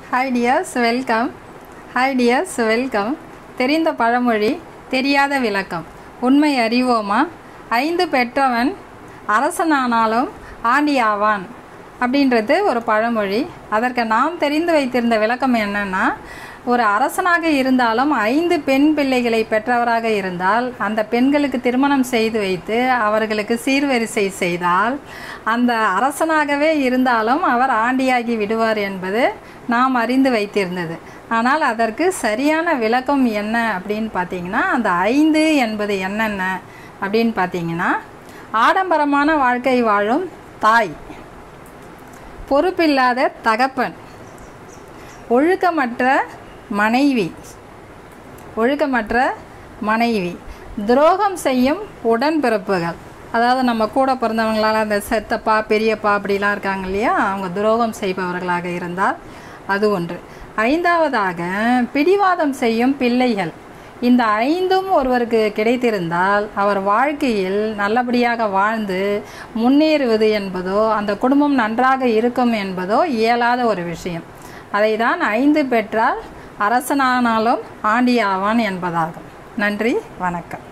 hi dears welcome hi dears welcome தெரிந்த பழமொழி தெரியாத விளக்கம் உண்மை அறிவோமா ஐந்து பெற்றவன் அரசனானாலும் ஆண்டி ஆவான் அப்படின்றது ஒரு பழமொழி அதற்கு நாம் தெரிந்து வைத்திருந்த விளக்கம் என்னன்னா ஒரு அரசனாக இருந்தாலும் ஐந்து பெண் பிள்ளைகளை பெற்றவராக இருந்தால் அந்த பெண்களுக்கு திருமணம் செய்து வைத்து அவர்களுக்கு சீர்வரிசை செய்தால் அந்த அரசனாகவே இருந்தாலும் அவர் ஆண்டியாகி விடுவார் என்பது நாம் அறிந்து வைத்திருந்தது ஆனால் அதற்கு சரியான விளக்கம் என்ன அப்படின்னு பார்த்தீங்கன்னா அந்த ஐந்து என்பது என்னென்ன அப்படின்னு பார்த்தீங்கன்னா ஆடம்பரமான வாழ்க்கை வாழும் தாய் பொறுப்பில்லாத தகப்பன் ஒழுக்கமற்ற மனைவி ஒழுக்கமற்ற மனைவி துரோகம் செய்யும் உடன்பிறப்புகள் அதாவது நம்ம கூட பிறந்தவங்களால அந்த செத்தப்பா பெரியப்பா அப்படிலாம் இருக்காங்க இல்லையா அவங்க துரோகம் செய்பவர்களாக இருந்தால் அது ஒன்று ஐந்தாவதாக பிடிவாதம் செய்யும் பிள்ளைகள் இந்த ஐந்தும் ஒருவருக்கு கிடைத்திருந்தால் அவர் வாழ்க்கையில் நல்லபடியாக வாழ்ந்து முன்னேறுவது என்பதோ அந்த குடும்பம் நன்றாக இருக்கும் என்பதோ இயலாத ஒரு விஷயம் அதை தான் ஐந்து பெற்றால் அரசனானாலும் ஆண்டி ஆவான் என்பதாகும் நன்றி வணக்கம்